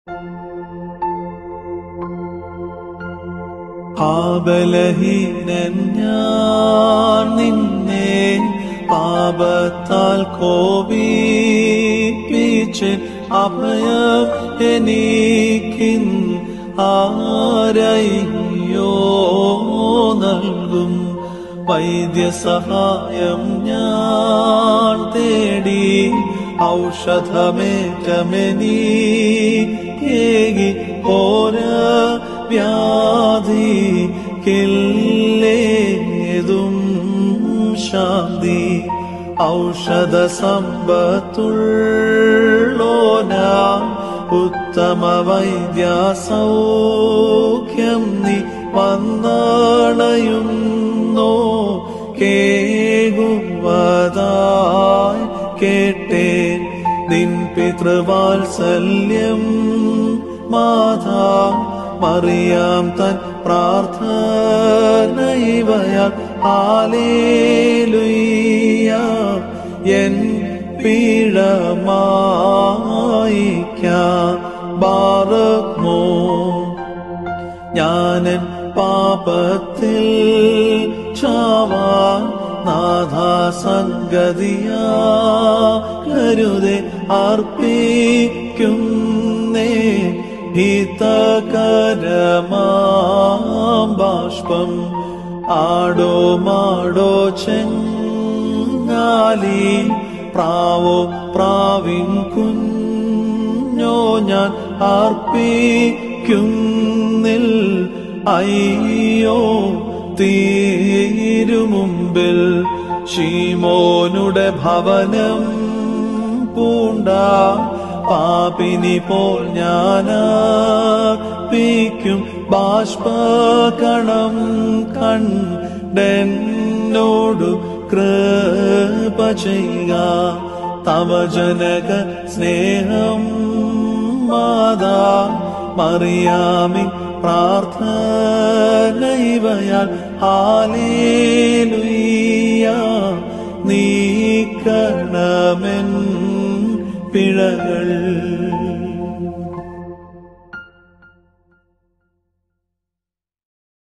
പാപലഹീനൻ ഞാൻ നിന്നെ പാപത്താൽ കോപിപ്പിച്ചൻ അഭയം എനിക്കിൻ ആരയ്യോ നൽകും വൈദ്യസഹായം ഞാൻ തേടി ഔഷധമേറ്റമെനീ കേകി ഓര വ്യാധി കില്ലേതും ശാന്തി ഔഷധ സമ്പത്തുള്ളോന ഉത്തമ വൈദ്യ സൗഖ്യം നീ വന്നണയുന്നോ കേകുവതായി കേട്ടേ നിൻ പിതൃവാത്സല്യം മാതാ മറിയാം തൻ പ്രാർത്ഥനയിവയാൽ ആലേലുയ്യ എൻ പീഴമായിക്കാം ബാറമോ ഞാനൻ പാപത്തിൽ ചാവാൻ നാഥാ സംഗതിയാ കരുതെ അർപ്പിക്കുന്നേ ഹിതകരമാം ബാഷ്പം ആടോ മാടോ ചെങ്ങാലി പ്രാവോ പ്രാവിൻ കുഞ്ഞോ ഞാൻ അർപ്പിക്കുന്നിൽ അയ്യോ തീരുമുമ്പിൽ ശീമോനുടെ ഭവനം പൂണ്ട പാപിനി പോൽ ഞാനാപ്പിക്കും ബാഷ്പകണം കണ്ടെന്നോടു കൃപ ചെയ്യുക തവ ജനക സ്നേഹം മാതാ മറിയാമി പ്രാർത്ഥനയിവയാൽ ഹാലേലുയ്യ നീക്കണമെൻ പിഴകൾ